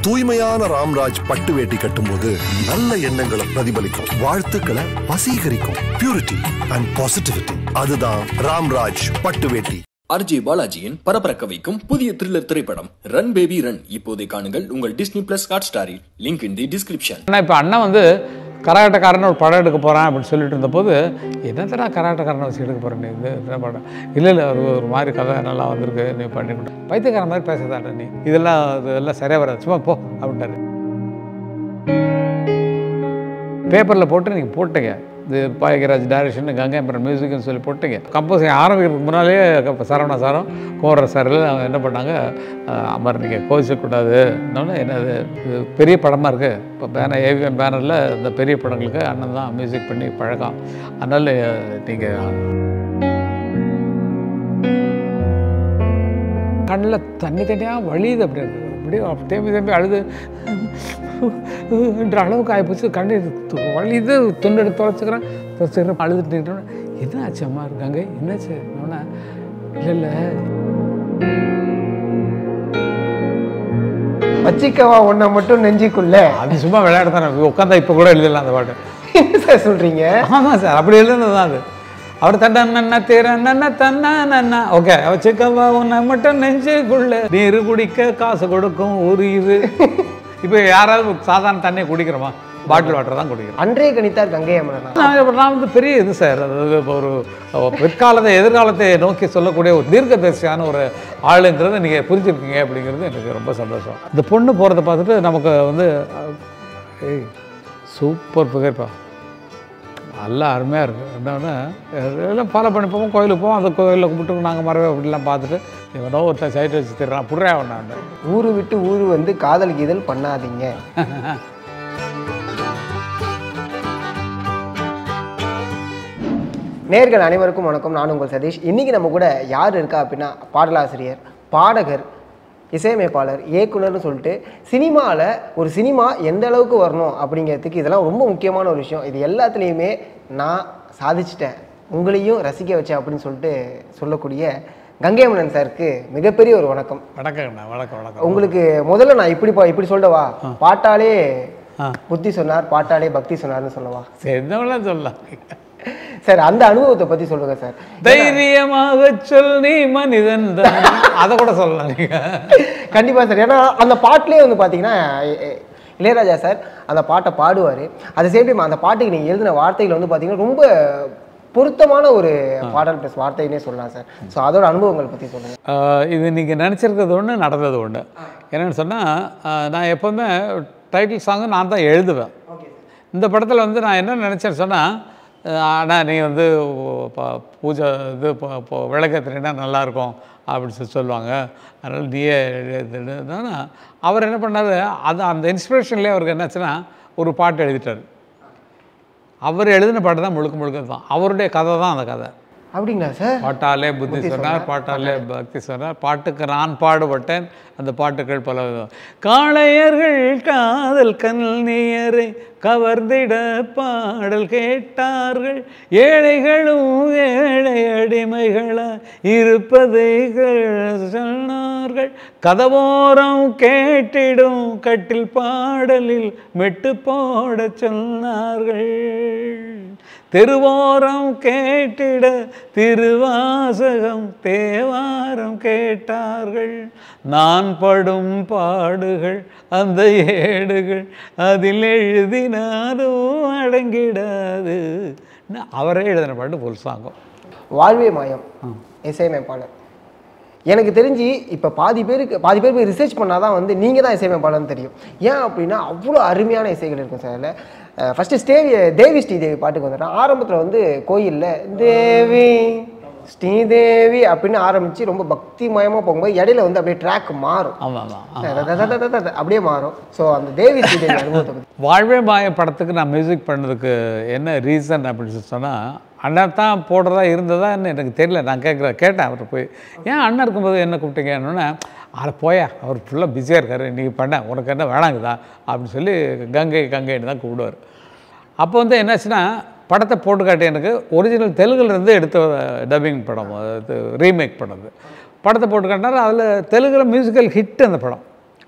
தூய்மையான ராம்ராஜ் பட்டு வேட்டி கட்டும்போது நல்ல எண்ணங்களை பிரதிபலிக்கும் வாழ்த்துக்களை வசீகரிக்கும் பியூரிட்டி அண்ட் பாசிட்டிவிட்டி அதுதான் ராம்ராஜ் பட்டு வேட்டி ஆர்ஜே பாலாஜியின் பரபரக்க வைக்கும் புதிய த்ரில்லர் திரைப்படம் ரன் பேபி ரன் இப்போதை காணுங்கள் உங்கள் டிஸ்னி பிளஸ் ஹாட் ஸ்டாரில் லிங்க் இன் தி டிஸ்கிரிப்ஷன் ஆனால் இப்போ அண்ணன் வந்து கராட்டக்காரன் ஒரு படம் எடுக்க போகிறேன் அப்படின்னு சொல்லிட்டு இருந்தபோது என்னத்தடா கராட்டக்காரனை வச்சு எடுக்க போகிறேன் நீ இது என்ன படம் இல்லை இல்லை ஒரு ஒரு மாதிரி கதை நல்லா வந்திருக்கு நீ பண்ணி கொடு பைத்தியக்காரன் மாதிரி பேசுதாடா நீ இதெல்லாம் இதெல்லாம் சரியாக வராது சும்மா போ அப்படின்ட்டாரு பேப்பரில் போட்டு நீங்கள் போட்டீங்க இது பாயகராஜ் டைரக்ஷன் கங்கைபுரம் மியூசிக்னு சொல்லி போட்டீங்க கம்போசிங் ஆரம்பிக்கிறதுக்கு முன்னாலேயே க- சரவணா சாரும் குமர சாரில் அவங்க என்ன பண்ணாங்க அஹ், அமர் நீங்கள் கோச்சிக்கக்கூடாது இன்னொன்று என்னது இது பெரிய படமாக இருக்குது இப்போ பேனர் ஏவிஎம் பேனரில் இந்த பெரிய படங்களுக்கு அண்ணன் தான் மியூசிக் பண்ணி பழக்கம் அதனால் நீங்கள் கண்ணில் தண்ணி தண்ணியாக வழியுது அப்படி அப்படியே தேம்பி தேம்பி அழுது என்ற அளவுக்கு ஆகிப்போச்சு கண்ணீர் து- வலியுது துண்டு எடுத்து தொலைச்சிக்கிறேன் தொலைச்சிக்கிறேன் அழுதுட்டு நிக்கிறேன். என்ன ஆச்சு அம்மா இருக்காங்க என்னாச்சு அவனா இல்லை இல்லை வச்சிக்கவா உன்னை மட்டும் நெஞ்சிக்குள்ள அது சும்மா விளையாட தானே உட்காந்தா இப்போ கூட எழுதலாம் அந்த பாட்டு என்ன சார் சொல்றீங்க ஆமாம் சார் அப்படி எழுதுனது தான் அது அவர் தண்டா நன்னா தீர நன்னா தன்னா நன்னா ஓகே வச்சுக்கவா உன்னை மட்டும் நெஞ்சுக்குள்ள நீர் குடிக்க காசு கொடுக்கும் ஒரு இது இப்போ யாராவது சாதாரண தண்ணியை குடிக்கிறோமா பாட்டில் வாட்டர் தான் குடிக்கிறோம் அன்றே கணித்தார் கங்கை அமரனா நான் இப்ப நான் வந்து பெரிய இது சார் அதாவது இப்போ ஒரு பிற்காலத்தை எதிர்காலத்தை நோக்கி சொல்லக்கூடிய ஒரு தீர்க்கதரிசியான ஒரு ஆளுங்கிறத நீங்கள் புரிஞ்சிருக்கீங்க அப்படிங்கிறது எனக்கு ரொம்ப சந்தோஷம் இந்த பொண்ணு போகிறத பார்த்துட்டு நமக்கு வந்து அஹ், ஏய் சூப்பர் புகைப்பா நல்லா அருமையாக இருக்குது என்னன்னா எல்லாம் ஃபாலோ பண்ணி போவோம் கோயிலுக்கு போவோம் அந்த கோயிலில் கும்பிட்டு நாங்கள் மரவே அப்படிலாம் பார்த்துட்டு இவனோ ஒருத்தன் சைட் வச்சு திடுறான் புடுறா அவன் ஊரு விட்டு ஊரு வந்து காதல் கீதல் பண்ணாதீங்க நேர்கள் அனைவருக்கும் வணக்கம் நான் உங்கள் சதீஷ் இன்னைக்கு நம்ம கூட யார் இருக்கா அப்படின்னா பாடலாசிரியர் பாடகர் இசையமைப்பாளர் இயக்குனர்னு சொல்லிட்டு சினிமாவில் ஒரு சினிமா எந்த அளவுக்கு வரணும் அப்படிங்கிறதுக்கு இதெல்லாம் ரொம்ப முக்கியமான ஒரு விஷயம் இது எல்லாத்துலேயுமே நான் சாதிச்சிட்டேன் உங்களையும் ரசிக்க வச்சேன் அப்படின்னு சொல்லிட்டு சொல்லக்கூடிய கங்கைமணன் சாருக்கு மிகப்பெரிய ஒரு வணக்கம் வணக்கங்கண்ணா வணக்கம் வணக்கம் உங்களுக்கு முதல்ல நான் இப்படி பா- இப்படி சொல்லவா பாட்டாலே ஆ. புத்தி சொன்னார் பாட்டாலே பக்தி சொன்னார்னு சொல்லவா சரி என்னவெல்லாம் சொல்லலாம் சார் அந்த அனுபவத்தை பத்தி சொல்லுங்க சார் தைரியமாக சொல் நீ மனிதன் அதை கூட சொல்லலாம் நீங்க கண்டிப்பா சார் ஏன்னா அந்த பாட்டிலே வந்து பாத்தீங்கன்னா எ- எ- இளையராஜா சார் அந்த பாட்டை பாடுவார் அது சேம் டைம் அந்த பாட்டுக்கு நீங்கள் எழுதின வார்த்தைகள் வந்து பார்த்தீங்கன்னா ரொம்ப பொருத்தமான ஒரு பாடல் ப்ளஸ் வார்த்தைன்னே சொல்லலாம் சார் ஸோ அதோட அனுபவங்கள் பற்றி சொல்லுங்கள் ஆஹ் இது நீங்கள் நினச்சிருக்கிறது ஒன்று நடந்தது ஒன்று என்னென்னு சொன்னால் நான் எப்போவுமே டைட்டில் சாங்கு நான் தான் எழுதுவேன் இந்த படத்தில் வந்து நான் என்ன நினச்சேன்னு சொன்னால் ஆனால் நீ வந்து ப- பூஜை இது ப- ப- விளக்கேற்றினா நல்லாயிருக்கும் அப்படின்னு சொல்லி சொல்லுவாங்க அதனால் நீயே எழுதுனா அவர் என்ன பண்ணார் அது அந்த இன்ஸ்பிரேஷன்லேயே அவருக்கு என்னாச்சுன்னா ஒரு பாட்டு எழுதிட்டார் அவர் எழுதின பாட்டு தான் முழுக்க முழுக்க தான் அவருடைய கதை தான் அந்த கதை அப்படிங்களா சார் பாட்டாலே புத்தி சொன்னார் பாட்டாலே பக்தி சொன்னார் பாட்டுக்கு நான் பாடுபட்டேன் அந்த பாட்டுகள் பல விதம். காளையர்கள் காதல் கண்ணியரை கவர்ந்திட பாடல் கேட்டார்கள் ஏழைகளும் ஏழை அடிமைகளா இருப்பதை சொன்னார்கள் கதவோரம் கேட்டிடும் கட்டில் பாடலில் மெட்டு போட சொன்னார்கள் தெருவோரம் கேட்டிட திருவாசகம் தேவாரம் கேட்டார்கள் நான் படும் பாடுகள் அந்த ஏடுகள் அதில் எழுதினாலும் அடங்கிடாது ன்னு அவரே எழுதின பாட்டு ஃபுல் சாங்கும் வாழ்வே மாயம் இசையமைப்பாளர் எனக்கு தெரிஞ்சு இப்போ பாதி பேருக்கு பாதி பேர் போய் ரிசர்ச் பண்ணாதான் வந்து நீங்கள் தான் இசையமைப்பாளர்னு தெரியும் ஏன் அப்படின்னா அவ்வளோ அருமையான இசைகள் இருக்கும் சார் அதில் ஃபஸ்ட்டு ஸ்டேவி தேவி ஸ்ரீதேவி பாட்டுக்கு வந்துட்டேன் ஆரம்பத்தில் வந்து கோயிலில் தேவி ஸ்ரீதேவி அப்படின்னு ஆரம்பித்து ரொம்ப பக்தி மயமாக போகும்போது இடையில வந்து அப்படியே ட்ராக் மாறும் ஆமாம் ஆமாம் ததததததத அப்படியே மாறும் ஸோ அந்த தேவி ஸ்ரீதேவி அனுபவத்தை பற்றி வாழ்வே மாய படத்துக்கு நான் மியூசிக் பண்ணதுக்கு என்ன ரீசன் அப்படின்னு சொல்லி சொன்னால் அண்ணன் தான் போடுறதா இருந்ததான்னு எனக்கு தெரியல நான் கேட்குறேன் கேட்டேன் அவர்கிட்ட போய் ஏன் அண்ணன் இருக்கும்போது என்ன கூப்பிட்டீங்கன்னு அட போயா அவர் ஃபுல்லாக பிஸியாக இருக்காரு நீ பண்ண உனக்கு என்ன வேணாங்குதா அப்படின்னு சொல்லி கங்கை கங்கைன்னு தான் கூப்பிடுவார் அப்போ வந்து என்னாச்சுன்னா படத்தை போட்டு காட்டி எனக்கு ஒரிஜினல் தெலுங்குலேருந்து எடுத்த டப்பிங் படம் அது ரீமேக் படம் அது படத்தை போட்டு காட்டினார் அதில் தெலுங்குல மியூசிக்கல் ஹிட் அந்த படம்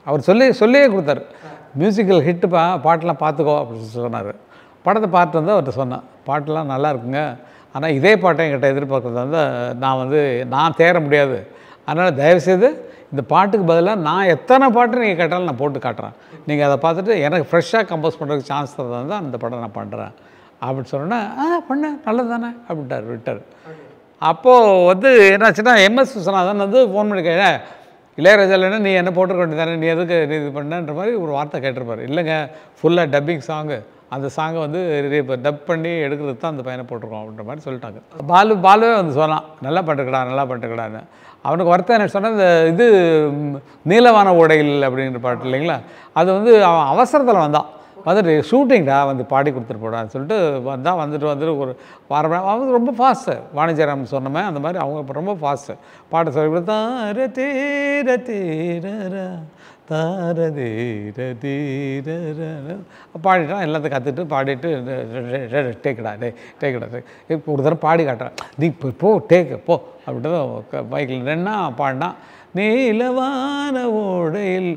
அவர் சொல்லி சொல்லியே கொடுத்தாரு மியூசிக்கல் ஹிட்டுப்பா பாட்டெலாம் பார்த்துக்கோ அப்படின்னு சொன்னார் படத்தை பார்த்து வந்து அவர்கிட்ட சொன்னேன் பாட்டெலாம் நல்லா இருக்குங்க ஆனால் இதே பாட்டை என்கிட்ட எதிர்பார்க்குறது வந்து நான் வந்து நான் தேர முடியாது அதனால் தயவுசெய்து இந்த பாட்டுக்கு பதிலாக நான் எத்தனை பாட்டு நீங்கள் கேட்டாலும் நான் போட்டு காட்டுறேன் நீங்கள் அதை பார்த்துட்டு எனக்கு ஃப்ரெஷ்ஷாக கம்போஸ் பண்ணுறதுக்கு சான்ஸ் தரதா தான் அந்த படம் நான் பண்ணுறேன் அப்படின்னு சொன்னோன்னே ஆ பண்ண நல்லது தானே அப்படின்ட்டார் விட்டார் அப்போது வந்து என்னாச்சுன்னா எம்எஸ் விஸ்வநாதன் வந்து ஃபோன் பண்ணி கேட்ட இளையராஜாலன்னா நீ என்ன போட்டுக்க வேண்டியதானே நீ எதுக்கு நீ இது பண்ணன்ற மாதிரி ஒரு வார்த்தை கேட்டிருப்பாரு இல்லைங்க ஃபுல்லாக டப்பிங் சாங்கு அந்த சாங்கை வந்து இப்போ டப் பண்ணி எடுக்கிறதுக்கு தான் அந்த பையனை போட்டிருக்கோம் அப்படின்ற மாதிரி சொல்லிட்டாங்க பாலு பாலுவே வந்து சொன்னான் நல்லா பண்ணிருக்கடா நல்லா பண்ணிருக்கடான்னு அவனுக்கு வருத்தம் என்ன சொன்னால் இந்த இது ம், நீலவான ஓடையில் அப்படிங்கிற பாட்டு இல்லைங்களா அது வந்து அவன் அவசரத்தில் வந்தான் வந்துட்டு ஷூட்டிங்டா வந்து பாடி கொடுத்துட்டு போடான்னு சொல்லிட்டு வந்தால் வந்துட்டு வந்துட்டு ஒரு வாரம் அவங்க ரொம்ப ஃபாஸ்ட்டு வாணிஜராம் சொன்னமே அந்த மாதிரி அவங்க இப்ப ரொம்ப ஃபாஸ்ட்டு பாட்டு சொல்லி கொடுத்தா ரத்தி ரத்தி ரரா, தாரதி ரதி ரரா. பாடிட்டான் எல்லாத்தையும் கற்றுட்டு பாடிட்டு டேக்கடா டே டேக்கடா டே இப்போ ஒரு தடவை பாடி காட்டுறேன் நீ இப்போ போ டேக்கு போ அப்படின்ட்டு பைக்கில் நின்னா பாடினான் நீலவான ஓடையில்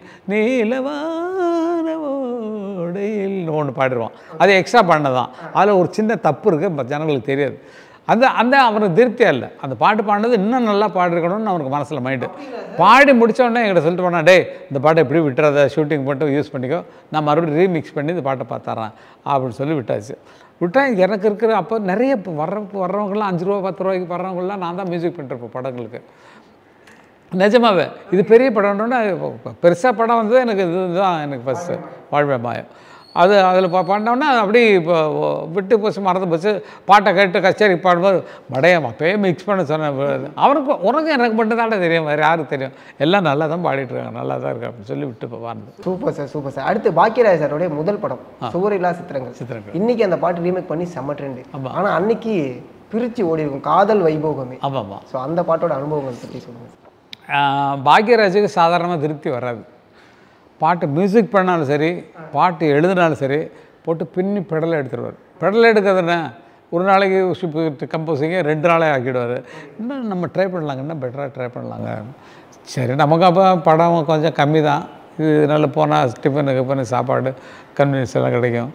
நீலவான ஓடையில் ஒன்று பாடிடுவான் அது எக்ஸ்ட்ரா பண்ணதான் அதில் ஒரு சின்ன தப்பு இருக்குது ஜனங்களுக்கு தெரியாது அந்த அந்த அவனுக்கு திருப்தியாக இல்லை அந்த பாட்டு பாடினது இன்னும் நல்லா பாடிருக்கணும்னு அவனுக்கு மனசில் மைண்டு பாடி முடிச்ச உடனே என்கிட்ட சொல்லிட்டு போனா டேய் இந்த பாட்டை இப்படி விட்டுறத ஷூட்டிங் மட்டும் யூஸ் பண்ணிக்கோ நான் மறுபடியும் ரீமிக்ஸ் பண்ணி இந்த பாட்டை பார்த்துறேன் அப்படின்னு சொல்லி விட்டாச்சு விட்டா எனக்கு இருக்கிற அப்போ நிறைய இப்போ வர்ற வர்றவங்களாம் அஞ்சு ரூபா பத்து ரூபாய்க்கு வர்றவங்களாம் நான் தான் மியூசிக் பண்ணிருப்பேன் படங்களுக்கு நிஜமாவே இது பெரிய படம்னோடனே பெருசாக படம் வந்து எனக்கு இது தான் எனக்கு ஃபஸ்ட்டு வாழ்வே மாயம் அது அதில் பா பண்ணோன்னா அப்படி இப்போ விட்டு போச்சு மறந்து போச்சு பாட்டை கேட்டு கச்சேரி பாடும்போது மடையம் அப்பயே மிக்ஸ் பண்ண சொன்னேன் அவனுக்கு உனக்கு எனக்கு மட்டும் தானே தெரியும் வேறு யாருக்கு தெரியும் எல்லாம் நல்லா தான் பாடிட்டு இருக்காங்க நல்லா தான் இருக்கு அப்படின்னு சொல்லி விட்டு இப்போ வாழ்ந்து சூப்பர் சார் சூப்பர் சார் அடுத்து பாக்கியராஜ் சாரோடைய முதல் படம் சுவரில்லா சித்திரங்கள் சித்திரங்கள். இன்னைக்கு அந்த பாட்டு ரீமேக் பண்ணி செம்ம ட்ரெண்டு ஆமா. ஆனா அன்னைக்கு பிரிச்சு ஓடி இருக்கும் காதல் வைபோகமே ஆமாம் ஆமாம் ஸோ அந்த பாட்டோட அனுபவங்கள் பற்றி சொல்லுங்க சார் ஆஹ் பாக்யராஜுக்கு சாதாரணமாக திருப்தி வராது பாட்டு மியூசிக் பண்ணாலும் சரி பாட்டு எழுதினாலும் சரி போட்டு பின்னி பெடலை எடுத்துருவார் பெடல் எடுக்கிறது என்ன ஒரு நாளைக்கு கம்போசிங்க ரெண்டு நாளே ஆக்கிடுவார் இன்னும் நம்ம ட்ரை பண்ணலாங்க இன்னும் பெட்டராக ட்ரை பண்ணலாங்க சரி நமக்கு அப்போ படம் கொஞ்சம் கம்மி தான் இது நல்ல போனால் டிஃபனு கிஃபனு சாப்பாடு கன்வீனியன்ஸ் எல்லாம் கிடைக்கும்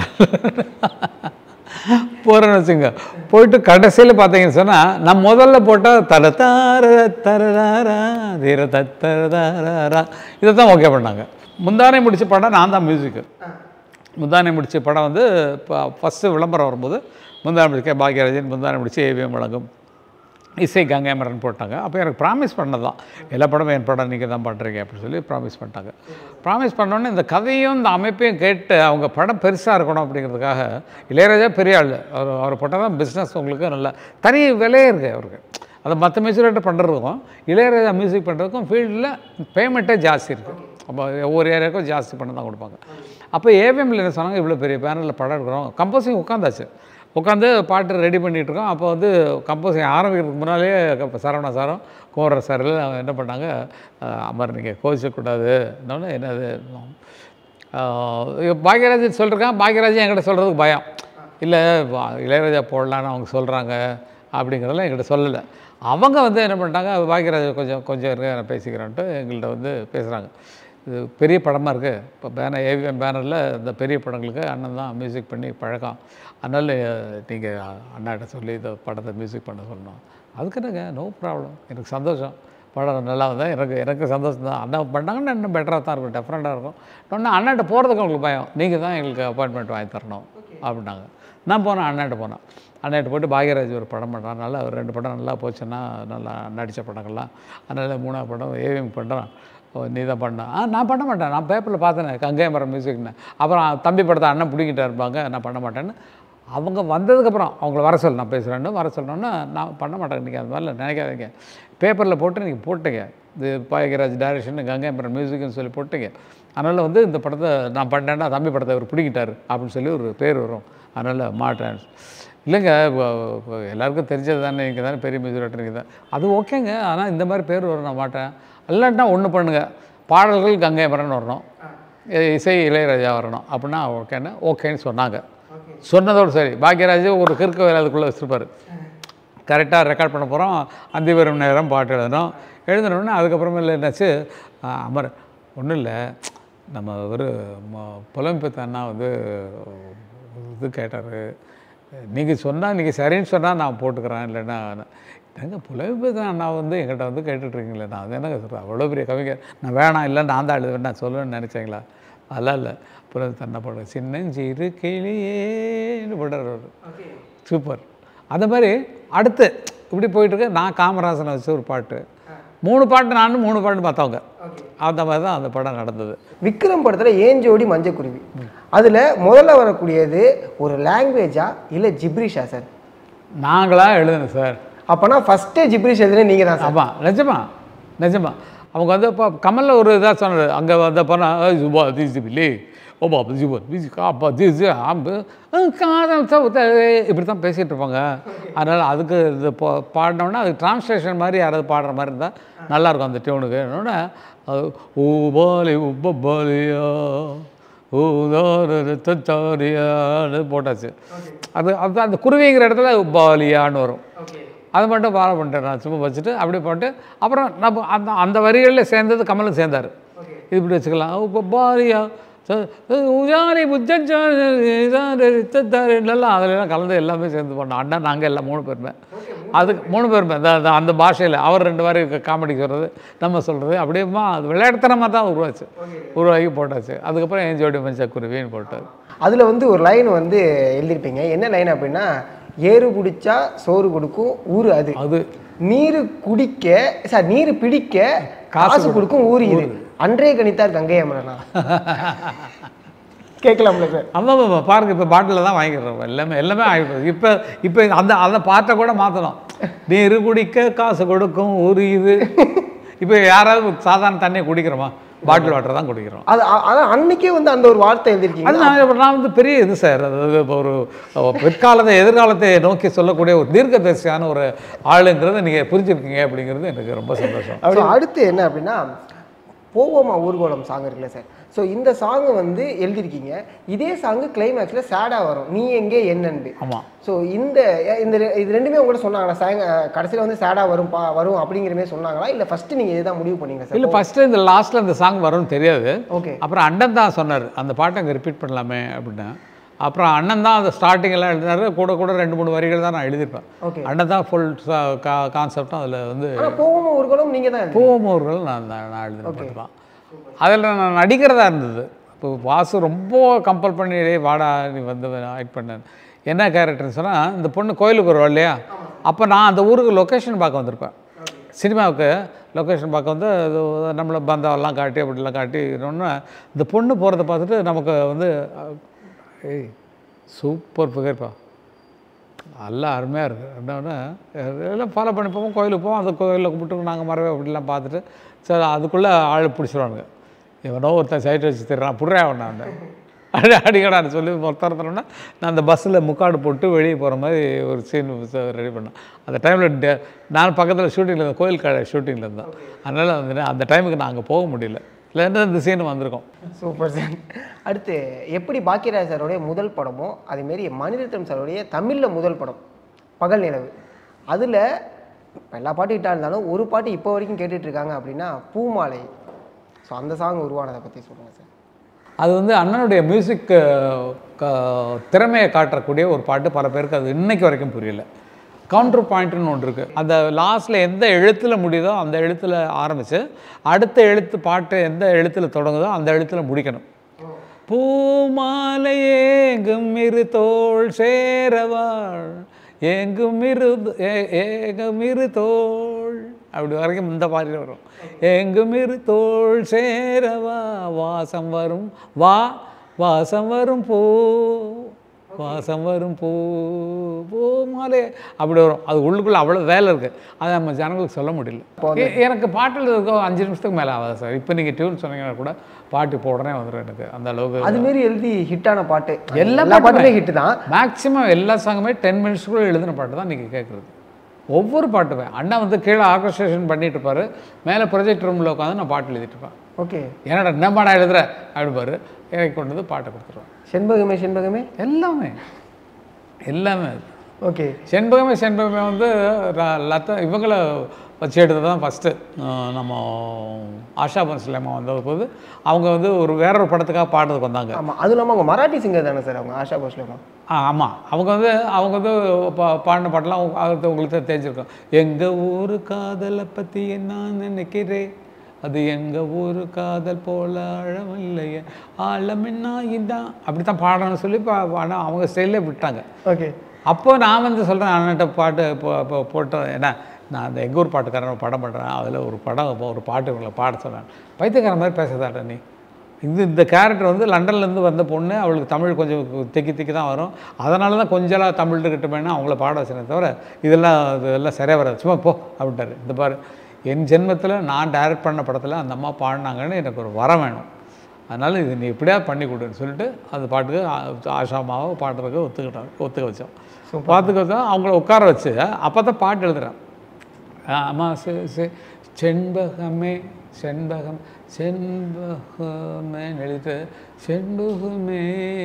போகிறேன்னு வச்சுங்க போயிட்டு கடைசியில் பார்த்தீங்கன்னு சொன்னால் நான் முதல்ல போட்டால் தர தார தரரா தீர தரரா இதை தான் ஓகே பண்ணாங்க முந்தானை முடிச்ச படம் நான் தான் மியூசிக்கு முந்தானை முடிச்ச படம் வந்து இப்போ ஃபஸ்ட்டு விளம்பரம் வரும்போது முந்தானை முடிக்க பாக்யராஜன் முந்தானை முடிச்சு ஏவிஎம் வழங்கும் இசை கங்கைமரன் போட்டாங்க அப்போ எனக்கு ப்ராமிஸ் பண்ணதான் எல்லா படமும் என் படம் நீங்கள் தான் பண்ணுறீங்க அப்படின்னு சொல்லி ப்ராமிஸ் பண்ணிட்டாங்க ப்ராமிஸ் பண்ணோன்னே இந்த கதையும் இந்த அமைப்பையும் கேட்டு அவங்க படம் பெருசாக இருக்கணும் அப்படிங்கிறதுக்காக இளையராஜா பெரிய ஆள் அவர் அவர் போட்டால் தான் பிஸ்னஸ் உங்களுக்கு நல்ல தனி விலையே இருக்குது அவருக்கு அதை மற்ற மியூசிக் பண்ணுறதுக்கும் இளையராஜா மியூசிக் பண்ணுறதுக்கும் ஃபீல்டில் பேமெண்ட்டே ஜாஸ்தி இருக்குது அப்போ ஒவ்வொரு ஏரியாவுக்கும் ஜாஸ்தி பண்ண தான் கொடுப்பாங்க அப்போ ஏவிஎம்ல என்ன சொன்னாங்க இவ்வளோ பெரிய பேனலில் படம் எடுக்கிறோம் கம்போசிங் உட்காந்தாச்சு உட்காந்து பாட்டு ரெடி பண்ணிகிட்டு இருக்கோம் அப்போ வந்து கம்போசிங் ஆரம்பிக்கிறதுக்கு முன்னாலேயே இப்போ சரவணா சாரும் குமர சார் எல்லாம் என்ன பண்ணாங்க அஹ் அமர் நீங்கள் கோச்சிக்கக்கூடாது இன்னொன்று என்னது ஆஹ் இப்ப பாக்யராஜன் சொல்லிருக்கான் பாக்யராஜன் என்கிட்ட சொல்கிறதுக்கு பயம் இல்லை வா- இளையராஜா போடலான்னு அவங்க சொல்கிறாங்க அப்படிங்கிறதெல்லாம் என்கிட்ட சொல்லலை அவங்க வந்து என்ன பண்ணிட்டாங்க பாக்யராஜா கொஞ்சம் கொஞ்சம் இருங்க நான் பேசிக்கிறேன்ட்டு எங்கள்கிட்ட வந்து பேசுகிறாங்க இது பெரிய படமாக இருக்குது இப்போ பேனர் ஏவிஎம் பேனரில் இந்த பெரிய படங்களுக்கு அண்ணன் தான் மியூசிக் பண்ணி பழக்கம் அதனால் நீங்கள் அண்ணாட்ட சொல்லி இந்த படத்தை மியூசிக் பண்ண சொல்லணும் அதுக்கு என்னங்க நோ ப்ராப்ளம் எனக்கு சந்தோஷம் படம் நல்லா வந்தால் எனக்கு எனக்கு சந்தோஷம் தான் அண்ணா பண்ணாங்கன்னா இன்னும் பெட்டராக தான் இருக்கும் டிஃப்ரெண்ட்டாக இருக்கும் இன்னொன்று அண்ணாட்ட போகிறதுக்கு உங்களுக்கு பயம் நீங்கள் தான் எங்களுக்கு அப்பாயின்மெண்ட் வாங்கி தரணும் அப்படின்னாங்க நான் போனேன் அண்ணாட்ட போனேன் அண்ணாட்ட போட்டு பாக்யராஜ் ஒரு படம் பண்ணுறான் நல்லா ஒரு ரெண்டு படம் நல்லா போச்சுன்னா நல்லா நடித்த படங்கள்லாம் அதனால் மூணாவது படம் ஏவிஎம் பண்ணுறான் ஓ நீ தான் பண்ண ஆ நான் பண்ண மாட்டேன் நான் பேப்பரில் பார்த்தேனே கங்கை மரம் மியூசிக்னு அப்புறம் தம்பி படத்தை அண்ணன் பிடிக்கிட்டா இருப்பாங்க நான் பண்ண மாட்டேன்னு அவங்க வந்ததுக்கப்புறம் அவங்கள வர சொல்லு நான் பேசுகிறேன்னு வர சொல்லணுன்னா நான் பண்ண மாட்டேன் நீங்கள் அந்த மாதிரிலாம் நினைக்காதீங்க பேப்பரில் போட்டு நீங்கள் போட்டுங்க இது பாயகராஜ் டைரக்ஷன் கங்கை மரம் மியூசிக்னு சொல்லி போட்டுங்க அதனால் வந்து இந்த படத்தை நான் பண்ணேன்னா தம்பி படத்தை அவர் பிடிக்கிட்டாரு அப்படின்னு சொல்லி ஒரு பேர் வரும் அதனால் மாட்டேன் இல்லைங்க இப்போ- இப்போ எல்லாருக்கும் தெரிஞ்சது தானே இங்கே தானே பெரிய மியூசிக் டைரக்டர் நீங்கள் தான் அது ஓகேங்க ஆனால் இந்த மாதிரி பேர் வரும் நான் மாட்டேன் இல்லாட்டினா ஒன்று பண்ணுங்க பாடல்கள் கங்கை மரன் வரணும் இ- இசை இளையராஜா வரணும் அப்படின்னா ஓகேன்னு ஓகேன்னு சொன்னாங்க சொன்னதோடு சரி பாக்யராஜ் ஒரு கிறுக்கு வேலை அதுக்குள்ளே வச்சுருப்பார் கரெக்டாக ரெக்கார்ட் பண்ண போகிறோம் அந்தி வரும் நேரம் பாட்டு எழுதணும் எழுதினோடனே அதுக்கப்புறமேல என்னாச்சு ஆ, அமர் ஒன்றும் இல்லை நம்ம ஒரு புலம்பெத்த அண்ணா வந்து இது கேட்டார் நீங்கள் சொன்னால் நீங்கள் சரின்னு சொன்னால் நான் போட்டுக்கிறேன் இல்லைன்னா எங்க புலம்பெத்த அண்ணா வந்து என்கிட்ட வந்து கேட்டுட்ருக்கீங்களே நான் அது என்னங்க சொல்கிறேன் அவ்வளோ பெரிய கவிஞர் நான் வேணாம் இல்லை நான் தான் எழுதுவேன் நான் சொல்லுவேன்னு நினச்சேங்களா அதெல்லாம் இல்லை புலம்பெத்த அண்ணா போடுற சின்னஞ்சிறு கிளியேன்னு போடுறாரு அவரு. சூப்பர் அந்த மாதிரி அடுத்து இப்படி போயிட்டுருக்கு நான் காமராசனை வச்சு ஒரு பாட்டு மூணு பாட்டு நான் மூணு பாட்டு பார்த்தவங்க அந்த மாதிரி தான் அந்த படம் நடந்தது விக்ரம் படத்துல ஏன் ஜோடி மஞ்சக்குருவி அதுல முதல்ல வரக்கூடியது ஒரு லாங்குவேஜா இல்ல ஜிப்ரிஷா சார் நாங்களாக எழுதுனேன் சார் அப்பனா ஃபர்ஸ்டே ஜிப்ரிஷ் எழுதுனே நீங்க தான் சார் ஆமாம் நிஜமா நிஜமா அவங்க வந்து இப்போ கமலில் ஒரு இதாக சொன்னார் அங்கே வந்த போனால் ஜுபா திஸ் பில்லி ஓ பாபா ஜுபா திஸ் காப்பா திஸ் ஆம்பு காதல் சவுத்த இப்படி தான் பேசிகிட்டு இருப்பாங்க அதனால் அதுக்கு இது பா பாடினோன்னா அதுக்கு டிரான்ஸ்லேஷன் மாதிரி யாராவது பாடுற மாதிரி இருந்தால் நல்லாயிருக்கும் அந்த டியூனுக்கு என்னோட ஓ பாலி உப்ப பாலியா ஓ தாரியான்னு போட்டாச்சு அது அது அந்த குருவிங்கிற இடத்துல பாலியான்னு வரும் அது மட்டும் ஃபாலோ பண்ணிட்டேன் நான் சும்மா வச்சுட்டு அப்படியே போட்டு அப்புறம் நம்ம அந்த அந்த வரிகளில் சேர்ந்தது கமலும் சேர்ந்தார் இது இப்படி வச்சுக்கலாம் இப்போ பாரியா உஜாரி புஜாரிலாம் அதிலெல்லாம் கலந்து எல்லாமே சேர்ந்து பண்ணோம் அண்ணா நாங்கள் எல்லாம் மூணு பேருமே அதுக்கு மூணு பேருமே அந்த அந்த- அந்த பாஷையில் அவர் ரெண்டு வாரி காமெடி சொல்கிறது நம்ம சொல்கிறது அப்படியேமா அது விளையாட்டுத்தனமாக தான் உருவாச்சு உருவாக்கி போட்டாச்சு அதுக்கப்புறம் என் ஜோடி மஞ்சா குருவின்னு போட்டார் அதுல வந்து ஒரு லைன் வந்து எழுதியிருப்பீங்க என்ன லைன் அப்படின்னா ஏறு குடிச்சா சோறு கொடுக்கும் ஊரு அது அது நீரு குடிக்க சார் நீரு பிடிக்க காசு கொடுக்கும் ஊர் இது அன்றே கணித்தார் கங்கை அமரனா கேட்கலாம்ல சார் ஆமாம் ஆமாம் பாருங்க இப்போ பாட்டில் தான் வாங்கிடுறோம் எல்லாமே எல்லாமே ஆகிடுது இப்போ இப்போ அந்த அந்த பாட்டை கூட மாற்றணும் நீர் குடிக்க காசு கொடுக்கும் ஒரு இது இப்போ யாராவது சாதாரண தண்ணியை குடிக்கிறோமா பாட்டில் வாட்டர் தான் குடிக்கிறோம் அது அ- அதான் அன்னைக்கே வந்து அந்த ஒரு வார்த்தை எழுதிருக்கீங்க அது நான் இப்ப நான் வந்து பெரிய இது சார் அது இப்போ ஒரு பிற்காலத்தை எதிர்காலத்தை நோக்கி சொல்லக்கூடிய ஒரு தீர்க்கதரிசியான ஒரு ஆளுங்கிறத நீங்கள் புரிஞ்சிருக்கீங்க அப்படிங்கிறது எனக்கு ரொம்ப சந்தோஷம் ஸோ அடுத்து என்ன அப்படின்னா போவோமா ஊர்கோலம் சாங் இருக்குல்ல சார் ஸோ இந்த சாங் வந்து எழுதியிருக்கீங்க இதே சாங்கு கிளைமேக்ஸில் சேடாக வரும் நீ எங்கே என்னன்னு ஆமாம் ஸோ இந்த இந்த ரெ- இது ரெண்டுமே உங்கள்கிட்ட சொன்னாங்களா சாங் கடைசியில் வந்து சேடாக வரும் பா வரும் அப்படிங்கிற மாதிரி சொன்னாங்களா இல்லை ஃபஸ்ட்டு நீங்கள் இதுதான் முடிவு பண்ணீங்க சார் இல்லை ஃபஸ்ட்டு இந்த லாஸ்ட்டில் இந்த சாங் வரும்னு தெரியாது ஓகே அப்புறம் அண்ணன் தான் சொன்னார் அந்த பாட்டை அங்கே ரிப்பீட் பண்ணலாமே அப்படின்னு அப்புறம் அண்ணன் தான் அந்த ஸ்டார்டிங் எல்லாம் எழுதினாரு கூட கூட ரெண்டு மூணு வரிகள் தான் நான் எழுதியிருப்பேன் ஓகே அண்ணன் தான் ஃபுல் கான்செப்டும் அதில் வந்து ஆனால் போவோமா ஊர்கோலம் நீங்கள் தான் எழுதுனீங்க. பூவமூர்கள் நான் தான் நான் எழுதின பாட்டு தான் அதில் நான் நடிக்கிறதா இருந்தது இப்போ வாசு ரொம்ப கம்பல் பண்ணி "டேய் வாடா நீ வந்து ஆக்ட் பண்ண என்ன கேரக்டர்னு சொன்னால் இந்த பொண்ணு கோயிலுக்கு வருவா இல்லையா அப்போ நான் அந்த ஊருக்கு லொக்கேஷன் பார்க்க வந்திருப்பேன் சினிமாவுக்கு லொக்கேஷன் பார்க்க வந்து அது நம்மளை பந்தாவெல்லாம் காட்டி அப்படிலாம் காட்டி இன்னொன்று இந்த பொண்ணு போகிறத பார்த்துட்டு நமக்கு வந்து அஹ், ஏய் சூப்பர் ஃபிகர்ப்பா நல்லா அருமையாக இருக்குது என்னன்னா எல்லாம் ஃபாலோ பண்ணி போவோம் கோயிலுக்கு போவோம் அந்த கோயிலில் கும்பிட்டு நாங்கள் மரவே அப்படிலாம் பார்த்துட்டு சரி அதுக்குள்ளே ஆள் பிடிச்சிருவானுங்க இவனோ ஒருத்தன் சைட் வச்சு தர்றான் புடுறா அவனை அந்த அடி அடிக்கடான்னு சொல்லி ஒருத்தரத்தனோன்னா நான் அந்த பஸ்ஸில் முக்காடு போட்டு வெளியே போகிற மாதிரி ஒரு சீன் ரெடி பண்ணேன் அந்த டைமில் நான் பக்கத்தில் ஷூட்டிங்கில் இருந்தேன் கோயில் கடை ஷூட்டிங்கில் இருந்தேன் அதனால் வந்து அந்த டைமுக்கு நான் அங்கே போக முடியல இல்லைன்னா இந்த சீன் வந்திருக்கும் சூப்பர் சார் அடுத்து எப்படி பாக்கியராஜ் சாரோடைய முதல் படமோ அதேமாரி மணிரத்னம் சாரோடைய தமிழில் முதல் படம் பகல் நிலவு அதில் எல்லா பாட்டும் ஹிட்டாக இருந்தாலும் ஒரு பாட்டு இப்போ வரைக்கும் கேட்டுட்டு இருக்காங்க அப்படின்னா பூமாலை ஸோ அந்த சாங் உருவானதை பற்றி சொல்லுங்கள் சார் அது வந்து அண்ணனுடைய மியூசிக் திறமையை காட்டக்கூடிய ஒரு பாட்டு பல பேருக்கு அது இன்னைக்கு வரைக்கும் புரியல கவுண்டர் பாயிண்ட்னு ஒன்று இருக்குது அந்த லாஸ்ட்டில் எந்த எழுத்தில் முடியுதோ அந்த எழுத்தில் ஆரம்பித்து அடுத்த எழுத்து பாட்டு எந்த எழுத்தில் தொடங்குதோ அந்த எழுத்தில் முடிக்கணும் பூமாலை ஏங்கும் இரு தோள் சேரவாள் ஏங்கும் இரு ஏ- ஏங்கும் இரு தோள் அப்படி வரைக்கும் இந்த பாட்டில் வரும் எங்கும் இரு தோள் சேரவா வாசம் வரும் வா வாசம் வரும் பூ வாசம் வரும் பூ பூ மாலே அப்படி வரும் அது உள்ளுக்குள்ளே அவ்வளோ வேலை இருக்குது அதை நம்ம ஜனங்களுக்கு சொல்ல முடியல எ- எனக்கு பாட்டில் இருக்க அஞ்சு நிமிஷத்துக்கு மேலே ஆகாது சார் இப்போ நீங்கள் டியூன் சொன்னீங்கன்னா கூட பாட்டு இப்போ உடனே வந்துடும் எனக்கு அந்த அளவுக்கு அதுமாரி எழுதி ஹிட்டான பாட்டு எல்லா எல்லா பாட்டுமே ஹிட் தான் மேக்ஸிமம் எல்லா சாங்குமே டென் மினிட்ஸ்க்குள்ளே எழுதின பாட்டு தான் நீங்கள் கேட்குறது ஒவ்வொரு பாட்டுமே அண்ணா வந்து கீழே ஆர்கஸ்ட்ரேஷன் பண்ணிட்டு இருப்பாரு மேலே ப்ரொஜெக்ட் ரூமில் உட்காந்து நான் பாட்டு எழுதிட்டு இருப்பேன் ஓகே என்னடா என்னம்மா நான் எழுதுறேன் அப்படிப்பாரு எனக்கு கொண்டு வந்து பாட்டை கொடுத்துருவேன் செண்பகமே செண்பகமே எல்லாமே எல்லாமே ஓகே செண்பகமே செண்பகமே வந்து ர- லதா இவங்களை வச்சு எடுத்தது தான் ஃபஸ்ட்டு நம்ம ஆஷா பன்ஸ்லேமா வந்த போது அவங்க வந்து ஒரு வேற ஒரு படத்துக்காக பாடுறதுக்கு வந்தாங்க ஆமாம் அதுவும் இல்லாமல் அவங்க மராட்டி சிங்கர் தானே சார் அவங்க ஆஷா போஸ்லேமா ஆ ஆமாம் அவங்க வந்து அவங்க வந்து பா பாடின பாட்டெல்லாம் அவங்க- அது உங்களுக்கு தான் தெரிஞ்சிருக்கும் எங்கள் ஊர் காதலை பற்றி என்ன நினைக்கிறேன் அது எங்கள் ஊர் காதல் போல ஆழமில்லையே ஆழமின்னா இதான் அப்படி தான் பாடணும்னு சொல்லி பா ஆனால் அவங்க ஸ்டைலே விட்டாங்க ஓகே அப்போ நான் வந்து சொல்கிறேன் அண்ணன்ட்ட பாட்டு போ போ- போட்டு ஏன்னா நான் அந்த எங்கள் ஊர் பாட்டுக்காரன் ஒரு படம் பண்ணுறேன் அதில் ஒரு படம் இப்போ ஒரு பாட்டு இவங்களை பாட சொன்னேன் பைத்தியக்கார மாதிரி பேசுதாட்ட நீ இது இந்த கேரக்டர் வந்து லண்டன்லேருந்து வந்த பொண்ணு அவளுக்கு தமிழ் கொஞ்சம் திக்கி திக்கி தான் வரும் அதனால தான் கொஞ்சம் தமிழ் இருக்கட்டுமேனா அவங்கள பாட வச்சேனே தவிர இதெல்லாம் இதெல்லாம் சரியாக வராது சும்மா போ அப்படின்ட்டாரு இந்த பாரு என் ஜென்மத்தில் நான் டைரக்ட் பண்ண படத்தில் அந்த அம்மா பாடினாங்கன்னு எனக்கு ஒரு வரம் வேணும் அதனால் இது நீ எப்படியா பண்ணி கொடுன்னு சொல்லிட்டு அந்த பாட்டுக்கு ஆ- ஆஷாமாவை பாடுறதுக்கு ஒத்துக்கிட்டாங்க ஒத்துக்க வச்சோம் பார்த்துக்க வச்சா அவங்கள உட்கார வச்சு அப்போ தான் பாட்டு எழுதுறேன் ஆமாம் சரி சரி செண்பகமே செண்பகம் செண்பகமே எழுதிட்டு செண்பகமே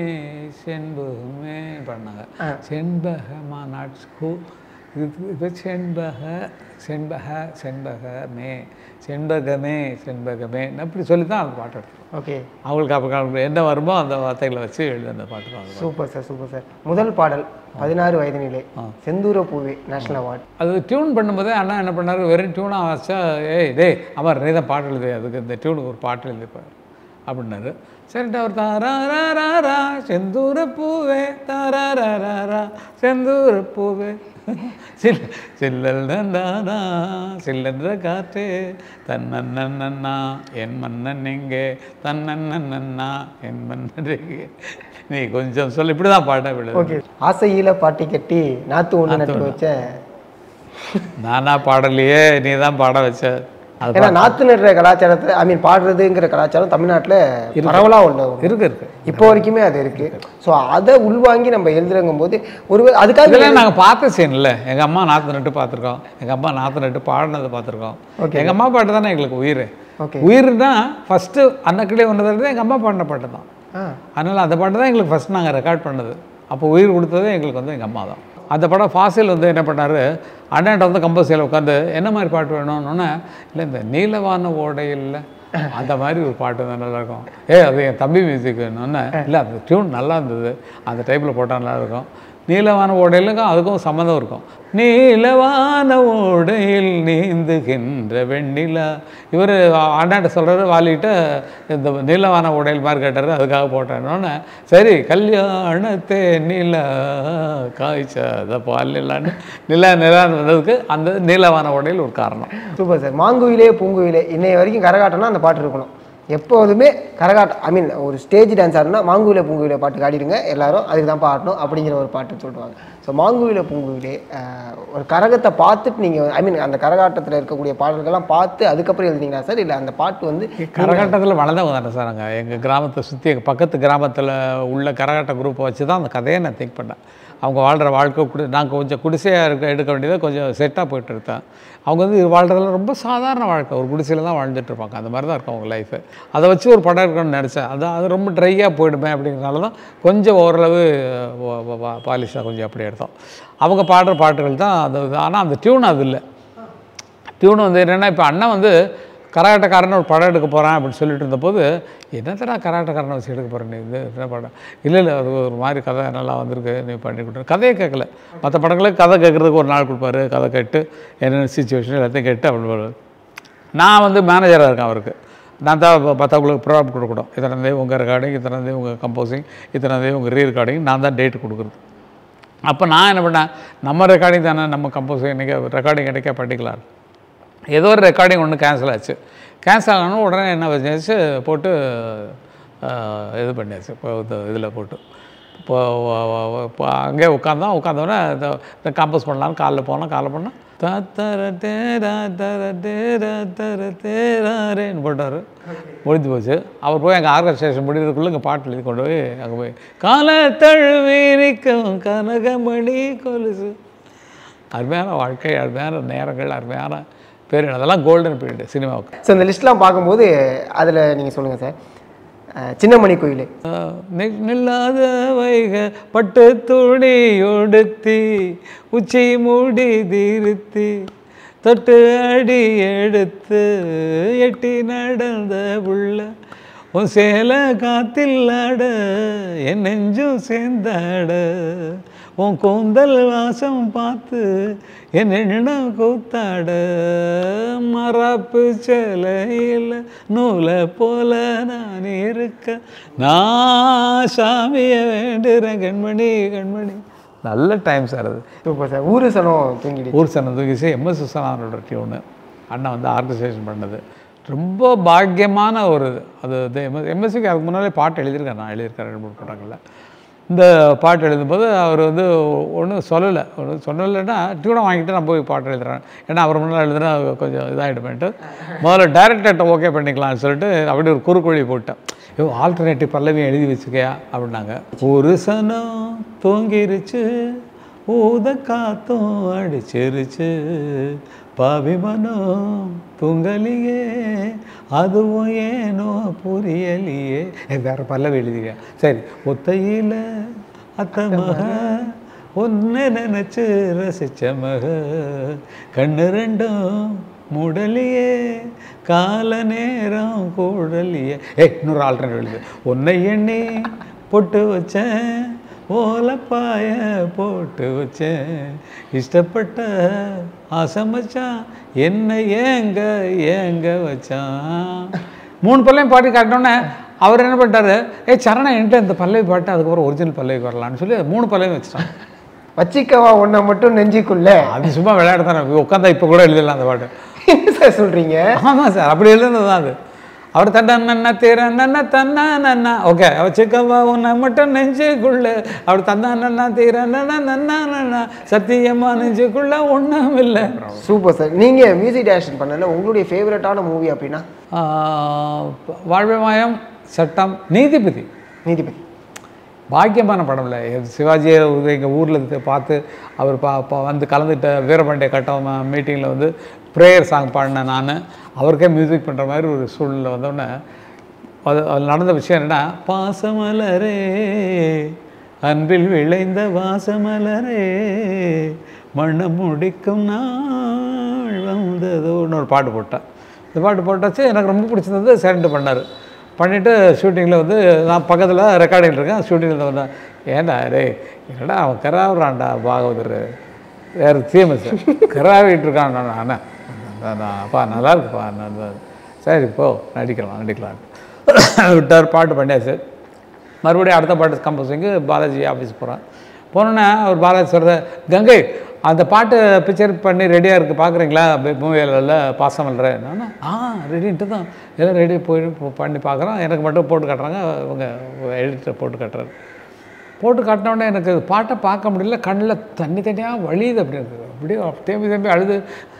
செண்பகமே பண்ணாங்க செண்பகமா நாட் ஸ்கூ இது இது செண்பக செண்பக செண்பகமே செண்பகமே செண்பகமே அப்படி சொல்லி தான் அந்த பாட்டு எடுத்தோம் ஓகே அவங்களுக்கு அப்போ அவங்களுக்கு என்ன வருமோ அந்த வார்த்தைகளை வச்சு எழுதி அந்த பாட்டு தான் அது. சூப்பர் சார் சூப்பர் சார் முதல் பாடல் பதினாறு வயதினிலே செந்தூர பூவே நேஷனல் அவார்ட் அது டியூன் பண்ணும்போதே அண்ணா என்ன பண்ணாரு வெறும் டியூனாக வச்சா ஏய் டேய் அமர் நீ தான் பாட்டு எழுது அதுக்கு இந்த டியூனுக்கு ஒரு பாட்டு எழுதிப்பார் அப்படின்னாரு சரிட்டு அவர் தாரா செந்தூர பூவே தாரா செந்தூர பூவே சில் சில்லல் நந்தானா சில்லென்ற காற்றே தன்னண்ணா என் மன்னன் எங்கே தன்னண்ணா என் மன்னன் எங்கே நீ கொஞ்சம் சொல்லு இப்படி தான் பாட்டை விழுது ஓகே ஆசையில பாட்டி கட்டி நாத்து ஒன்று நட்டு வச்ச நானா பாடலையே நீ தான் பாட வச்ச அது ஏன்னா நாத்து நடுற கலாச்சாரத்தை ஐ மீன் பாடுறதுங்கிற கலாச்சாரம் தமிழ்நாட்டில் பரவலாக உள்ள ஒண்ணு. இருக்கு இருக்கு இப்போ வரைக்குமே அது இருக்கு ஸோ அதை உள்வாங்கி நம்ம எழுதுறங்கும் போது ஒரு அதுக்காக இதெல்லாம் நாங்கள் பார்த்த சீன்ல எங்கள் அம்மா நாற்று நட்டு பார்த்துருக்கோம் எங்கள் அம்மா நாற்று நட்டு பாடினதை பார்த்துருக்கோம் எங்கள் அம்மா பாட்டு தானே எங்களுக்கு உயிர் ஓகே உயிர்னா ஃபஸ்ட்டு அன்னக்கிளே ஒன்று எங்கள் அம்மா பாடின பாட்டு தான் ஆ அதனால் அந்த பாட்டு தான் எங்களுக்கு ஃபஸ்ட் நாங்கள் ரெக்கார்ட் பண்ணது அப்போ உயிர் கொடுத்தது எங்களுக்கு வந்து எங்கள் அம்மா தான் அந்த படம் ஃபாசில் வந்து என்ன பண்ணார் அண்ணன்ட்ட வந்து கம்போசியில் உட்காந்து என்ன மாதிரி பாட்டு வேணும்னு இல்லை இந்த நீலவான ஓடையில் அந்த மாதிரி ஒரு பாட்டு தான் நல்லா இருக்கும் ஏ அது என் தம்பி மியூசிக் வேணும்னு இல்லை அந்த டியூன் நல்லா இருந்தது அந்த டைப்பில் போட்டால் நல்லா இருக்கும் நீலவான ஓடையிலுக்கும் அதுக்கும் சம்மந்தம் இருக்கும் நீலவான ஓடையில் நீந்துகின்ற வெண்ணிலா இவர் அண்ணாட்ட சொல்கிறாரு வாலிகிட்ட இந்த நீலவான ஓடையில் மாதிரி கேட்டார் அதுக்காக போட்டேன்னொன்னே சரி கல்யாணத்தே நிலா காய்ச்சாத பால் நிலான்னு நிலா நிலான்னு வந்ததுக்கு அந்த நீலவான ஓடையில் ஒரு காரணம் சூப்பர் சார் மாங்குயிலே பூங்குயிலே இன்னைய வரைக்கும் கரகாட்டம்னா அந்த பாட்டு இருக்கணும் எப்போதுமே கரகாட்டம் ஐ மீன் ஒரு ஸ்டேஜ் டான்ஸ் ஆடணும்னா மாங்குயிலே பூங்குயிலே பாட்டு ஆடிடுங்க எல்லாரும் அதுக்கு தான் பாடணும் அப்படிங்கிற ஒரு பாட்டு சொல்லுவாங்க ஸோ மாங்குயிலே பூங்குயிலே ஆஹ், ஒரு கரகத்தை பார்த்துட்டு நீங்கள் ஐ மீன் அந்த கரகாட்டத்தில் இருக்கக்கூடிய பாடல்கள்லாம் பார்த்து அதுக்கப்புறம் எழுதினீங்களா சார் இல்லை அந்த பாட்டு வந்து கரகாட்டத்தில் வளர்ந்தவங்க தானே சார் நாங்கள் எங்கள் கிராமத்தை சுற்றி பக்கத்து கிராமத்தில் உள்ள கரகாட்ட குரூப்பை வச்சு தான் அந்த கதையை நான் திங்க் பண்ணேன் அவங்க வாழ்கிற வாழ்க்கை குடி நாங்கள் கொஞ்சம் குடிசையாக இருக்க எடுக்க வேண்டியதை கொஞ்சம் செட்டாக போயிட்டு இருந்தேன் அவங்க வந்து வாழ்கிறதுல ரொம்ப சாதாரண வாழ்க்கை ஒரு குடிசையில் தான் வாழ்ந்துட்டு இருப்பாங்க அந்த மாதிரி தான் இருக்கும் அவங்க லைஃபு அதை வச்சு ஒரு படம் இருக்கணும்னு நினச்சேன் அது அது ரொம்ப ட்ரையாக போயிடுமே அப்படிங்கிறனால தான் கொஞ்சம் ஓரளவு பாலிஷாக கொஞ்சம் அப்படி எடுத்தோம் அவங்க பாடுற பாட்டுகள் தான் அது ஆனால் அந்த டியூன் அது இல்லை டியூன் வந்து என்னென்னா இப்போ அண்ணன் வந்து கராட்டக்காரன் ஒரு படம் எடுக்க போகிறேன் அப்படின்னு சொல்லிட்டு இருந்தபோது என்னத்தடா கராட்டக்காரனை வச்சு எடுக்க போகிறேன் நீ இது என்ன படம் இல்லை இல்லை அது ஒரு மாதிரி கதை நல்லா வந்திருக்கு நீ பண்ணி கொடுத்து கதையை கேட்கல மற்ற படங்களுக்கு கதை கேட்குறதுக்கு ஒரு நாள் கொடுப்பாரு கதை கேட்டு என்னென்ன சுச்சுவேஷன் எல்லாத்தையும் கேட்டு அப்படி வருவாரு. நான் வந்து மேனேஜராக இருக்கேன் அவருக்கு நான் தான் ப- மற்றவங்களுக்கு ப்ரோக்ராம் கொடுக்கணும் இத்தனை தேதி உங்கள் ரெக்கார்டிங் இத்தனை தேதி உங்கள் கம்போசிங் இத்தனை தேதி உங்கள் ரீ ரெக்கார்டிங் நான் தான் டேட் கொடுக்குறது அப்போ நான் என்ன பண்ணேன் நம்ம ரெக்கார்டிங் தானே நம்ம கம்போசிங் இன்றைக்கி ரெக்கார்டிங் கிடைக்க பண்ணிக்கலாம் ஏதோ ஒரு ரெக்கார்டிங் ஒன்று கேன்சல் ஆச்சு கேன்சல் ஆகணும் உடனே என்ன வச்சாச்சு போட்டு ஆஹ், இது பண்ணியாச்சு இப்போ இதில் போட்டு இப்போ வ- வ- வ- இப்போ அங்கே உட்காந்தோம் உட்காந்தோடனே இந்த கம்போஸ் பண்ணலான்னு காலைல போனோம் காலைல போனால் தர தேரா தர தேரா தர தேராரேன்னு போட்டார் முடிஞ்சு போச்சு அவர் போய் எங்கள் ஆர்கனைசேஷன் முடிகிறதுக்குள்ளே இங்கே பாட்டு எழுதி கொண்டு போய் அங்கே போய் கால தழுவிரிக்கும் கனகமணி கொலுசு அருமையான வாழ்க்கை அருமையான நேரங்கள் அருமையான பேர் அதெல்லாம் கோல்டன் பீரியட் சினிமாவுக்கு ஸோ இந்த லிஸ்ட்லாம் பார்க்கும்போது அதில் நீங்கள் சொல்லுங்கள் சார் அஹ், சின்னமணி கோயில் நி- நில்லாத வைக பட்டு துணி உடுத்தி உச்சி மூடி தீர்த்தி தொட்டு அடி எடுத்து எட்டி நடந்த புள்ள உன் சேலை காத்தில்லாட என் நெஞ்சும் சேர்ந்தாட உன் கூந்தல் வாசம் பார்த்து என் எண்ணம் கூத்தாட மரப்பு சிலையில் நூலை போல நான் இருக்க நான் சாமியை வேண்டுறேன் கண்மணி கண்மணி நல்ல டைம் சார் அது சூப்பர் சார் ஊரு சனம் தூங்கிடுச்சு ஊர் சனம் தூக்கிச்சு எம்எஸ் சுசனாரோட டியூனு அண்ணன் வந்து ஆர்கனைசேஷன் பண்ணது ரொம்ப பாக்கியமான ஒரு இது அது வந்து எம்எஸ் எம்எஸ்சிக்கு அதுக்கு முன்னாலே பாட்டு எழுதியிருக்கேன் நான் எழுதியிருக்கேன் ரெண்டு மூணு படங்களில் இந்த பாட்டு எழுதும்போது அவர் வந்து ஒன்றும் சொல்லலை ஒன்றும் சொல்லலைன்னா டியூனை வாங்கிட்டு நான் போய் பாட்டு எழுதுறேன் ஏன்னா அவர் முன்னால் எழுதுனா கொஞ்சம் இதாகிடுமேன்ட்டு முதல்ல டேரக்டர்கிட்ட ஓகே பண்ணிக்கலாம்னு சொல்லிட்டு அப்படி ஒரு குறுக்குழி போட்டேன் ஐயோ ஆல்டர்னேட்டிவ் பல்லவி எழுதி வச்சுக்கையா அப்படின்னாங்க ஒரு சனம் தூங்கிருச்சு ஊத காத்தும் அடிச்சிருச்சு பாவிமனம் தூங்கலியே அதுவும் ஏனோ புரியலையே ஏ, வேற பல்லவி எழுதிக்க சரி ஒத்தையில அத்த மக ஒன்று நினச்சி ரசிச்ச மக கண்ணு ரெண்டும் முடலியே கால நேரம் கூடலியே ஏய் இன்னொரு ஆல்டர்னேட் எழுது உன்னை எண்ணி பொட்டு வச்சேன் ஓலப்பாய போட்டு வச்சேன் இஷ்டப்பட்ட ஆசை மச்சான் என்ன ஏங்க ஏங்க வச்சான் மூணு பல்லையும் பாட்டு காட்டினோன்னே அவர் என்ன பண்ணிட்டாரு ஏ சரணா என்கிட்ட இந்த பல்லவி பாட்டு அதுக்கப்புறம் ஒரிஜினல் பல்லவி வரலான்னு சொல்லி மூணு பல்லையும் வச்சிட்டான் வச்சிக்கவா ஒன்றை மட்டும் நெஞ்சுக்குள்ள அது சும்மா விளையாட தானே உட்காந்தா இப்போ கூட எழுதலாம் அந்த பாட்டு என்ன சார் சொல்றீங்க ஆமாம் சார் அப்படி எழுதுனது தான் அது அவர் தன்ன நன்னா தீர நன்னா தன்னா நன்னா ஓகே வச்சுக்கவா உன்னை மட்டும் நெஞ்சுக்குள்ள அவர் தந்தா நன்னா தீர நன்னா நன்னா நன்னா சத்தியமா நெஞ்சுக்குள்ள ஒன்றும் இல்லை சூப்பர் சார் நீங்க மியூசிக் டைரக்ஷன் பண்ணல உங்களுடைய ஃபேவரட்டான மூவி அப்படின்னா வாழ்வை மாயம் சட்டம் நீதிபதி நீதிபதி பாக்கியமான படம் இல்லை சிவாஜியை எங்கள் ஊரில் பார்த்து அவர் பா பா- வந்து கலந்துட்ட வீரபாண்டிய கட்டம் மீட்டிங்கில் வந்து ப்ரேயர் சாங் பாடினேன் நான் அவருக்கே மியூசிக் பண்ணுற மாதிரி ஒரு சூழ்நிலை வந்தோடனே அது அதில் நடந்த விஷயம் என்னென்னா பாசமலரே அன்பில் விளைந்த வாசமலரே மண்ணம் முடிக்கும் நாள் வந்ததோன்னு ஒரு பாட்டு போட்டேன் இந்த பாட்டு போட்டாச்சு எனக்கு ரொம்ப பிடிச்சிருந்தது சேரண்டு பண்ணார் பண்ணிவிட்டு ஷூட்டிங்கில் வந்து நான் பக்கத்தில் ரெக்கார்டிங் இருக்கேன் ஷூட்டிங்கில் வந்தேன் ஏன்டா டே என்னடா அவன் கராவுறான்டா பாகவதர் வேறு தீமஸ் கராவிட்டு இருக்கான் நான் அண்ணா அப்பா நல்லா இருக்குப்பா நான் சரி போ நடிக்கலாம் நடிக்கலாம் விட்டார் பாட்டு பண்ணியாச்சு மறுபடியும் அடுத்த பாட்டு கம்போசிங்கு பாலாஜி ஆஃபீஸ் போகிறேன் போனோன்னே அவர் பாலாஜி சொல்கிற கங்கை அந்த பாட்டு பிக்சர் பண்ணி ரெடியாக இருக்குது பார்க்குறீங்களா மூவியில் பாசமல்ற நான் ஆ ரெடின்ட்டு தான் எல்லாம் ரெடி போய் போ- பண்ணி பார்க்குறோம் எனக்கு மட்டும் போட்டு காட்டுறாங்க இவங்க எடிட்டர் போட்டு காட்டுறாரு போட்டு காட்டினோடனே எனக்கு அது பாட்டை பார்க்க முடியல கண்ணில் தண்ணி தண்ணியாக வழியுது அப்படி இருக்குது அப்படியே தேம்பி தேம்பி அழுது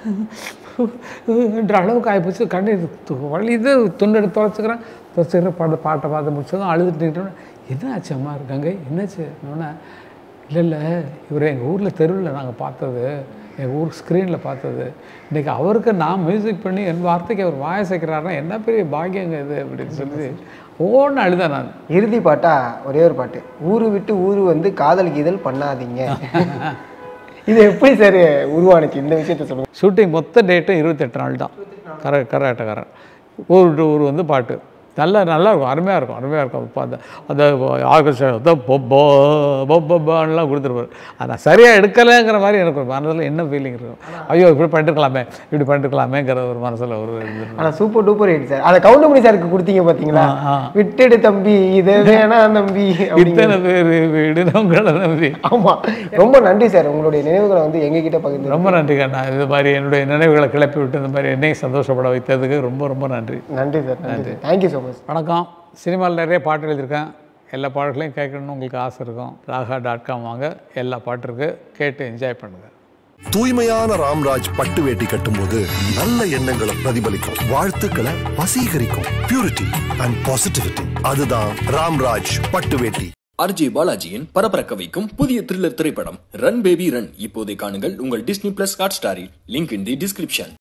என்ற அளவுக்கு ஆகிப்போச்சு கண்ணீர் து- வலியுது துண்டு எடுத்து தொலைச்சிக்கிறேன் தொலைச்சிக்கிறேன் பாட்டு பாட்டை பார்த்து முடிச்சதும் அழுதுட்டு நின்னுட்டோன்னே, என்ன ஆச்சு அம்மா இருக்காங்க என்னாச்சு என்னன்னா இல்லை இல்லை இவர் எங்கள் ஊரில் தெருவில் நாங்கள் பார்த்தது எங்கள் ஊர் ஸ்க்ரீனில் பார்த்தது இன்றைக்கி அவருக்கு நான் மியூசிக் பண்ணி என் வார்த்தைக்கு அவர் வாய சேர்க்கிறாருன்னா என்ன பெரிய பாக்கியங்க இது அப்படின்னு சொல்லி ஓன்னு அழுதேன் நான் இறுதி பாட்டா ஒரே ஒரு பாட்டு ஊரு விட்டு ஊரு வந்து காதல் கீதல் பண்ணாதீங்க இது எப்படி சார் உருவானுச்சு இந்த விஷயத்த சொல்லுங்க ஷூட்டிங் மொத்த டேட்டு இருபத்தெட்டு நாள் தான் கர கராட்டக்காரன் ஊர் டு ஊர் வந்து பாட்டு நல்லா நல்லா இருக்கும் அருமையாக இருக்கும் அருமையாக இருக்கும் இப்போ அந்த அந்த ஆர்கெஸ்ட்ரா தான் பொப்போ பொப்போலாம் கொடுத்துருப்பாரு அதை சரியாக எடுக்கலைங்கிற மாதிரி எனக்கு ஒரு மனதில் என்ன ஃபீலிங் இருக்கும் ஐயோ இப்படி பண்ணிருக்கலாமே இப்படி பண்ணிருக்கலாமேங்கிற ஒரு மனசில் ஒரு இது ஆனா சூப்பர் டூப்பர் ஹிட் சார் அதை கவுண்டமணி சாருக்கு கொடுத்தீங்க பாத்தீங்களா ஆ, ஆ. விட்டுடு தம்பி இதை வேணாம் தம்பி அப்படிங்கிற இத்தனை பேர் வீடு உங்களை நம்பி ஆமா ரொம்ப நன்றி சார் உங்களுடைய நினைவுகளை வந்து எங்ககிட்ட பகிர்ந்து ரொம்ப நன்றி கண்ணா இது மாதிரி என்னுடைய நினைவுகளை கிளப்பி விட்டு இந்த மாதிரி என்னையும் சந்தோஷப்பட வைத்ததுக்கு ரொம்ப ரொம்ப நன்றி நன்றி சார் நன்றி தேங்க்யூ ஸோ மச் வணக்கம் சினிமாவில் நிறைய பாட்டு எழுதியிருக்கேன் எல்லா பாட்டுகளையும் கேட்கணும்னு உங்களுக்கு ஆசை இருக்கும் ராகா டாட் காம் வாங்க எல்லா பாட்டு இருக்கு கேட்டு என்ஜாய் பண்ணுங்கள் தூய்மையான ராம்ராஜ் பட்டு வேட்டி கட்டும்போது நல்ல எண்ணங்களை பிரதிபலிக்கும் வாழ்த்துக்களை வசீகரிக்கும் பியூரிட்டி அண்ட் பாசிட்டிவிட்டி அதுதான் ராம்ராஜ் பட்டு வேட்டி ஆர்ஜே பாலாஜியின் பரபரக்க வைக்கும் புதிய த்ரில்லர் திரைப்படம் ரன் பேபி ரன் இப்போதை காணுங்கள் உங்கள் டிஸ்னி பிளஸ் ஹாட் ஸ்டாரில் லிங்க் இன் தி டிஸ்கிரிப்ஷன்